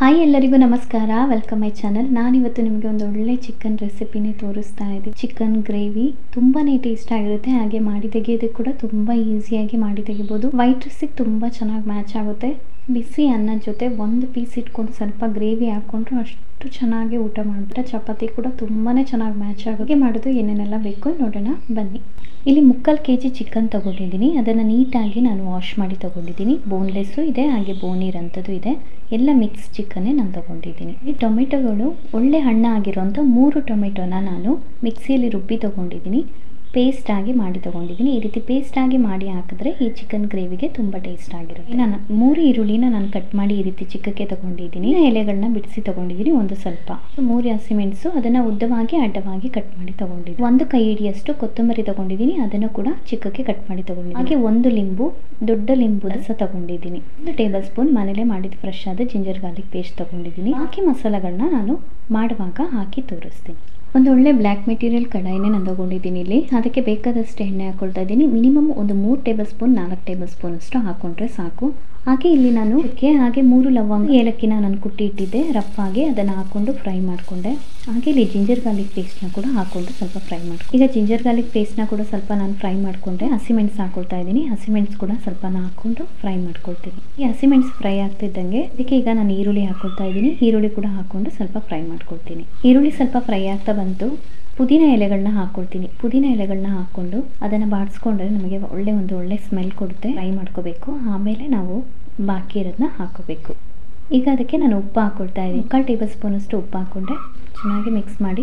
hi ಎಲ್ಲರಿಗೂ ನಮಸ್ಕಾರ welcome my channel ನಾನಿವತ್ತು ನಿಮಗೆ ಒಂದು ಒಳ್ಳೆ ಚಿಕನ್ ರೆಸಿಪಿನೇ ತೋರಿಸ್ತಾ ಇದ್ದೀನಿ ಚಿಕನ್ ಗ್ರೇವಿ ತುಂಬಾ ಟೇಸ್ಟ್ ಆಗಿರುತ್ತೆ ಹಾಗೆ ಮಾಡಿ ತೆಗೆಯೋದಕ್ಕೆ ಕೂಡ ತುಂಬ ಈಸಿಯಾಗಿ ಮಾಡಿ ತೆಗಿಬೋದು ವೈಟ್ ರೈಸಿಗೆ ತುಂಬ ಚೆನ್ನಾಗಿ ಮ್ಯಾಚ್ ಆಗುತ್ತೆ ಬಿಸಿ ಅನ್ನದ ಜೊತೆ ಒಂದು ಪೀಸ್ ಇಟ್ಕೊಂಡು ಸ್ವಲ್ಪ ಗ್ರೇವಿ ಹಾಕ್ಕೊಂಡ್ರು ಅಷ್ಟು ಚೆನ್ನಾಗಿ ಊಟ ಮಾಡಿಬಿಟ್ರೆ ಚಪಾತಿ ಕೂಡ ತುಂಬಾ ಚೆನ್ನಾಗಿ ಮ್ಯಾಚ್ ಆಗುತ್ತೆ ಮಾಡೋದು ಏನೇನೆಲ್ಲ ಬೇಕು ನೋಡೋಣ ಬನ್ನಿ ಇಲ್ಲಿ ಮುಕ್ಕಾಲು ಕೆ ಜಿ ಚಿಕನ್ ತೊಗೊಂಡಿದ್ದೀನಿ ಅದನ್ನು ನೀಟಾಗಿ ನಾನು ವಾಶ್ ಮಾಡಿ ತೊಗೊಂಡಿದ್ದೀನಿ ಬೋನ್ಲೆಸ್ಸು ಇದೆ ಹಾಗೆ ಬೋನ್ ಇರೋಂಥದ್ದು ಇದೆ ಎಲ್ಲ ಮಿಕ್ಸ್ ಚಿಕನ್ನೇ ನಾನು ತೊಗೊಂಡಿದ್ದೀನಿ ಈ ಟೊಮೆಟೊಗಳು ಒಳ್ಳೆ ಹಣ್ಣಾಗಿರೋಂಥ ಮೂರು ಟೊಮೆಟೊನ ನಾನು ಮಿಕ್ಸಿಯಲ್ಲಿ ರುಬ್ಬಿ ತೊಗೊಂಡಿದ್ದೀನಿ ಪೇಸ್ಟ್ ಆಗಿ ಮಾಡಿ ತೊಗೊಂಡಿದ್ದೀನಿ ಈ ರೀತಿ ಪೇಸ್ಟ್ ಆಗಿ ಮಾಡಿ ಹಾಕಿದ್ರೆ ಈ ಚಿಕನ್ ಗ್ರೇವಿಗೆ ತುಂಬ ಟೇಸ್ಟ್ ಆಗಿರುತ್ತೆ ನಾನು ಮೂರು ಈರುಳ್ಳಿನ ನಾನು ಕಟ್ ಮಾಡಿ ಈ ರೀತಿ ಚಿಕ್ಕಕ್ಕೆ ತೊಗೊಂಡಿದ್ದೀನಿ ಎಲೆಗಳನ್ನ ಬಿಡಿಸಿ ತೊಗೊಂಡಿದ್ದೀನಿ ಒಂದು ಸ್ವಲ್ಪ ಮೂರು ಹಸಿಮೆಣಸು ಅದನ್ನು ಉದ್ದವಾಗಿ ಅಡ್ಡವಾಗಿ ಕಟ್ ಮಾಡಿ ತೊಗೊಂಡಿದ್ದೀನಿ ಒಂದು ಕೈ ಹಿಡಿಯಷ್ಟು ಕೊತ್ತಂಬರಿ ತೊಗೊಂಡಿದ್ದೀನಿ ಅದನ್ನು ಕೂಡ ಚಿಕ್ಕಕ್ಕೆ ಕಟ್ ಮಾಡಿ ತೊಗೊಂಡಿದ್ದೀನಿ ಹಾಗೆ ಒಂದು ಲಿಂಬು ದೊಡ್ಡ ಲಿಂಬು ರಸ ತೊಗೊಂಡಿದ್ದೀನಿ ಒಂದು ಟೇಬಲ್ ಸ್ಪೂನ್ ಮನೇಲೆ ಮಾಡಿದ ಫ್ರೆಶ್ ಆದ ಜಿಂಜರ್ ಗಾರ್ಲಿಕ್ ಪೇಸ್ಟ್ ತೊಗೊಂಡಿದ್ದೀನಿ ಬಾಕಿ ಮಸಾಲೆಗಳನ್ನ ನಾನು ಮಾಡುವಾಗ ಹಾಕಿ ತೋರಿಸ್ತೀನಿ ಒಂದು ಒಳ್ಳೆ ಬ್ಲ್ಯಾಕ್ ಮೆಟೀರಿಯಲ್ ಕಡಾಯಿನೇ ನಾನು ತೊಗೊಂಡಿದ್ದೀನಿ ಇಲ್ಲಿ ಅದಕ್ಕೆ ಬೇಕಾದಷ್ಟು ಎಣ್ಣೆ ಹಾಕ್ಕೊಳ್ತಾ ಇದ್ದೀನಿ ಮಿನಿಮಮ್ ಒಂದು ಮೂರು ಟೇಬಲ್ ಸ್ಪೂನ್ ನಾಲ್ಕು ಟೇಬಲ್ ಸ್ಪೂನ್ ಅಷ್ಟು ಹಾಕ್ಕೊಂಡ್ರೆ ಸಾಕು ಹಾಗೆ ಇಲ್ಲಿ ನಾನು ಅದಕ್ಕೆ ಹಾಗೆ ಮೂರು ಲವಂಗ ಏಲಕ್ಕಿನ ನಾನು ಕುಟ್ಟಿ ಇಟ್ಟಿದ್ದೆ ರಫಾಗಿ ಅದನ್ನು ಹಾಕ್ಕೊಂಡು ಫ್ರೈ ಮಾಡಿಕೊಂಡೆ ಹಾಗೆ ಇಲ್ಲಿ ಜಿಂಜರ್ ಗಾರ್ಲಿಕ್ ಪೇಸ್ಟ್ನ ಕೂಡ ಹಾಕ್ಕೊಂಡು ಸ್ವಲ್ಪ ಫ್ರೈ ಮಾಡ್ಕೊಂಡು ಈಗ ಜಿಂಜರ್ ಗಾರ್ಲಿಕ್ ಪೇಸ್ಟ್ನ ಕೂಡ ಸ್ವಲ್ಪ ನಾನು ಫ್ರೈ ಮಾಡಿಕೊಂಡೆ ಹಸಿಮೆಣಸು ಹಾಕೊಳ್ತಾ ಇದ್ದೀನಿ ಹಸಿಮೆಣಸು ಕೂಡ ಸ್ವಲ್ಪ ಹಾಕ್ಕೊಂಡು ಫ್ರೈ ಮಾಡ್ಕೊಳ್ತೀನಿ ಈ ಹಸಿಮೆಣಸು ಫ್ರೈ ಆಗ್ತಿದ್ದಂಗೆ ಅದಕ್ಕೆ ಈಗ ನಾನು ಈರುಳ್ಳಿ ಹಾಕೊಳ್ತಾ ಇದ್ದೀನಿ ಈರುಳ್ಳಿ ಕೂಡ ಹಾಕ್ಕೊಂಡು ಸ್ವಲ್ಪ ಫ್ರೈ ಮಾಡ್ಕೊಳ್ತೀನಿ ಈರುಳ್ಳಿ ಸ್ವಲ್ಪ ಫ್ರೈ ಆಗ್ತಾ ಬಂತು ಪುದೀನ ಎಲೆಗಳನ್ನ ಹಾಕ್ಕೊಳ್ತೀನಿ ಪುದೀನ ಎಲೆಗಳನ್ನ ಹಾಕ್ಕೊಂಡು ಅದನ್ನು ಬಾಡಿಸ್ಕೊಂಡ್ರೆ ನಮಗೆ ಒಳ್ಳೆ ಒಂದು ಒಳ್ಳೆ ಸ್ಮೆಲ್ ಕೊಡುತ್ತೆ ಫ್ರೈ ಮಾಡ್ಕೋಬೇಕು ಆಮೇಲೆ ನಾವು ಬಾಕಿ ಇರೋದನ್ನ ಹಾಕೋಬೇಕು ಈಗ ಅದಕ್ಕೆ ನಾನು ಉಪ್ಪು ಹಾಕ್ಕೊಳ್ತಾ ಇದ್ದೀನಿ ಮುಕ್ಕಾಲು ಟೇಬಲ್ ಸ್ಪೂನಷ್ಟು ಉಪ್ಪು ಹಾಕ್ಕೊಂಡೆ ಚೆನ್ನಾಗಿ ಮಿಕ್ಸ್ ಮಾಡಿ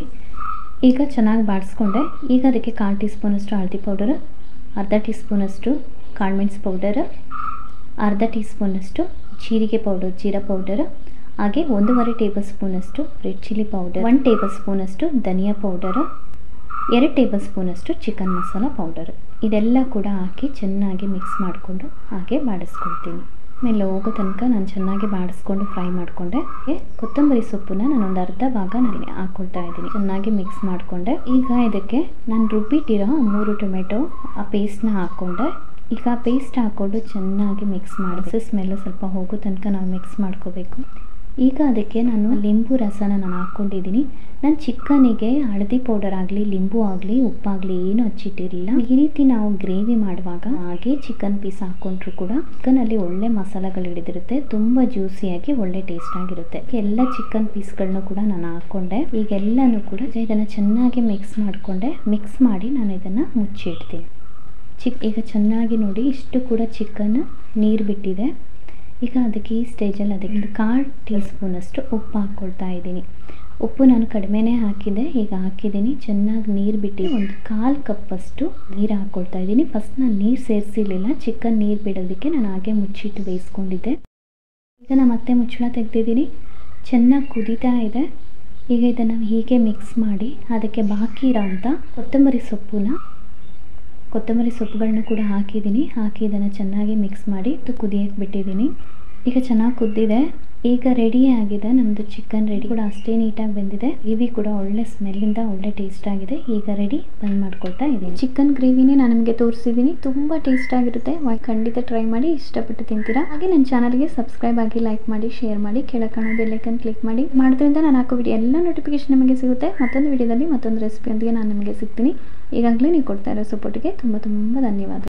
ಈಗ ಚೆನ್ನಾಗಿ ಬಾಡಿಸ್ಕೊಂಡೆ ಈಗ ಅದಕ್ಕೆ ಕಾಲು ಟೀ ಸ್ಪೂನಷ್ಟು ಹಳದಿ ಪೌಡರ್ ಅರ್ಧ ಟೀ ಸ್ಪೂನಷ್ಟು ಕಾಳುಮೆಣಸು ಪೌಡರ್ ಅರ್ಧ ಟೀ ಸ್ಪೂನಷ್ಟು ಜೀರಿಗೆ ಪೌಡರ್ ಜೀರಾ ಪೌಡರ್ ಹಾಗೆ ಒಂದೂವರೆ ಟೇಬಲ್ ಸ್ಪೂನಷ್ಟು red chilli powder one table ಸ್ಪೂನಷ್ಟು ಧನಿಯಾ ಪೌಡರ್ ಎರಡು ಟೇಬಲ್ ಸ್ಪೂನಷ್ಟು ಚಿಕನ್ ಮಸಾಲ ಪೌಡರ್ ಇದೆಲ್ಲ ಕೂಡ ಹಾಕಿ ಚೆನ್ನಾಗಿ ಮಿಕ್ಸ್ ಮಾಡಿಕೊಂಡು ಹಾಗೆ ಬಾಡಿಸ್ಕೊಳ್ತೀನಿ ಆಮೇಲೆ ಹೋಗೋ ತನಕ ನಾನು ಚೆನ್ನಾಗಿ ಬಾಡಿಸ್ಕೊಂಡು ಫ್ರೈ ಮಾಡಿಕೊಂಡೆ ಕೊತ್ತಂಬರಿ ಸೊಪ್ಪನ್ನ ನಾನು ಒಂದು ಅರ್ಧ ಭಾಗ ನಾನು ಹಾಕ್ಕೊಳ್ತಾ ಇದ್ದೀನಿ ಚೆನ್ನಾಗಿ ಮಿಕ್ಸ್ ಮಾಡಿಕೊಂಡೆ ಈಗ ಇದಕ್ಕೆ ನಾನು ರುಬ್ಬಿಟ್ಟಿರೋ ಮೂರು ಟೊಮೆಟೊ ಆ ಪೇಸ್ಟ್ನ ಹಾಕ್ಕೊಂಡೆ ಈಗ ಆ ಪೇಸ್ಟ್ ಹಾಕ್ಕೊಂಡು ಚೆನ್ನಾಗಿ ಮಿಕ್ಸ್ ಮಾಡಿ ಸ್ಮೆಲ್ಲು ಸ್ವಲ್ಪ ಹೋಗೋ ತನಕ ನಾವು ಮಿಕ್ಸ್ ಮಾಡ್ಕೋಬೇಕು ಈಗ ಅದಕ್ಕೆ ನಾನು ಲಿಂಬು ರಸನ ನಾನು ಹಾಕ್ಕೊಂಡಿದ್ದೀನಿ ನಾನು ಚಿಕನಿಗೆ ಹಳದಿ ಪೌಡರ್ ಆಗಲಿ ಲಿಂಬು ಆಗಲಿ ಉಪ್ಪಾಗಲಿ ಏನು ಹಚ್ಚಿಟ್ಟಿರಲಿಲ್ಲ ಈ ರೀತಿ ನಾವು ಗ್ರೇವಿ ಮಾಡುವಾಗ ಹಾಗೆ ಚಿಕನ್ ಪೀಸ್ ಹಾಕ್ಕೊಂಡ್ರು ಕೂಡ ಚಿಕನಲ್ಲಿ ಒಳ್ಳೆ ಮಸಾಲೆಗಳು ಹಿಡಿದಿರುತ್ತೆ ತುಂಬ ಜ್ಯೂಸಿಯಾಗಿ ಒಳ್ಳೆ ಟೇಸ್ಟ್ ಆಗಿರುತ್ತೆ ಎಲ್ಲ ಚಿಕನ್ ಪೀಸ್ಗಳನ್ನೂ ಕೂಡ ನಾನು ಹಾಕ್ಕೊಂಡೆ ಈಗೆಲ್ಲನೂ ಕೂಡ ಇದನ್ನು ಚೆನ್ನಾಗಿ ಮಿಕ್ಸ್ ಮಾಡಿಕೊಂಡೆ ಮಿಕ್ಸ್ ಮಾಡಿ ನಾನು ಇದನ್ನು ಮುಚ್ಚಿಡ್ತೀನಿ ಚಿಕ್ ಈಗ ಚೆನ್ನಾಗಿ ನೋಡಿ ಇಷ್ಟು ಕೂಡ ಚಿಕನ್ ನೀರು ಬಿಟ್ಟಿದೆ ಈಗ ಅದಕ್ಕೆ ಈ ಸ್ಟೇಜಲ್ಲಿ ಅದಕ್ಕೆ ಒಂದು ಕಾಲು ಟೀ ಸ್ಪೂನಷ್ಟು ಉಪ್ಪು ಹಾಕ್ಕೊಳ್ತಾ ಇದ್ದೀನಿ ಉಪ್ಪು ನಾನು ಕಡಿಮೆನೇ ಹಾಕಿದ್ದೆ ಈಗ ಹಾಕಿದ್ದೀನಿ ಚೆನ್ನಾಗಿ ನೀರು ಬಿಟ್ಟು ಒಂದು ಕಾಲು ಕಪ್ಪಷ್ಟು ನೀರು ಹಾಕ್ಕೊಳ್ತಾ ಇದ್ದೀನಿ ಫಸ್ಟ್ ನಾನು ನೀರು ಸೇರಿಸಿರ್ಲಿಲ್ಲ ಚಿಕನ್ ನೀರು ಬಿಡೋದಕ್ಕೆ ನಾನು ಹಾಗೆ ಮುಚ್ಚಿಟ್ಟು ಬೇಯಿಸ್ಕೊಂಡಿದ್ದೆ ಈಗ ನಾನು ಮತ್ತೆ ಮುಚ್ಚಳ ತೆಗ್ದಿದ್ದೀನಿ ಚೆನ್ನಾಗಿ ಕುದೀತಾ ಇದೆ ಈಗ ಇದನ್ನು ಹೀಗೆ ಮಿಕ್ಸ್ ಮಾಡಿ ಅದಕ್ಕೆ ಬಾಕಿ ಇರೋಂಥ ಕೊತ್ತಂಬರಿ ಸೊಪ್ಪನ್ನ ಕೊತ್ತಂಬರಿ ಸೊಪ್ಪುಗಳನ್ನ ಕೂಡ ಹಾಕಿದ್ದೀನಿ ಹಾಕಿ ಇದನ್ನು ಚೆನ್ನಾಗಿ ಮಿಕ್ಸ್ ಮಾಡಿ ಕುದಿಯಕ್ಕೆ ಬಿಟ್ಟಿದ್ದೀನಿ ಈಗ ಚೆನ್ನಾಗಿ ಕುದ್ದಿದೆ ಈಗ ರೆಡಿ ಆಗಿದೆ ನಮ್ಮದು ಚಿಕನ್ ರೆಡಿ ಕೂಡ ಅಷ್ಟೇ ನೀಟಾಗಿ ಬಂದಿದೆ ಗ್ರೇವಿ ಕೂಡ ಒಳ್ಳೆ ಸ್ಮೆಲ್ಲಿಂದ ಒಳ್ಳೆ ಟೇಸ್ಟ್ ಆಗಿದೆ ಈಗ ರೆಡಿ ಬಂದ್ ಮಾಡ್ಕೊಳ್ತಾ ಇದ್ದೀನಿ ಚಿಕನ್ ಗ್ರೇವಿನೇ ನಾನು ನಿಮಗೆ ತೋರಿಸಿದ್ದೀನಿ ತುಂಬ ಟೇಸ್ಟ್ ಆಗಿರುತ್ತೆ ಖಂಡಿತ ಟ್ರೈ ಮಾಡಿ ಇಷ್ಟಪಟ್ಟು ತಿಂತೀರಾ ಹಾಗೆ ನನ್ನ ಚಾನಲ್ಗೆ ಸಬ್ಸ್ಕ್ರೈಬ್ ಆಗಿ ಲೈಕ್ ಮಾಡಿ ಶೇರ್ ಮಾಡಿ ಕೆಳಗೆ ಕಾಣೋ ಬೆಲ್ಲೈಕನ್ ಕ್ಲಿಕ್ ಮಾಡಿ ಮಾಡೋದ್ರಿಂದ ನಾನು ಹಾಕೋ ವಿಡಿಯೋ ಎಲ್ಲ ನೋಟಿಫಿಕೇಶನ್ ನಿಮಗೆ ಸಿಗುತ್ತೆ ಮತ್ತೊಂದು ವಿಡಿಯೋದಲ್ಲಿ ಮತ್ತೊಂದು ರೆಸಿಪಿಯೊಂದಿಗೆ ನಾನು ನಿಮಗೆ ಸಿಗ್ತೀನಿ ಈಗಾಗಲೇ ನೀವು ಕೊಡ್ತಾ ಇರೋ ಸಪೋರ್ಟಿಗೆ ತುಂಬ ತುಂಬ ಧನ್ಯವಾದ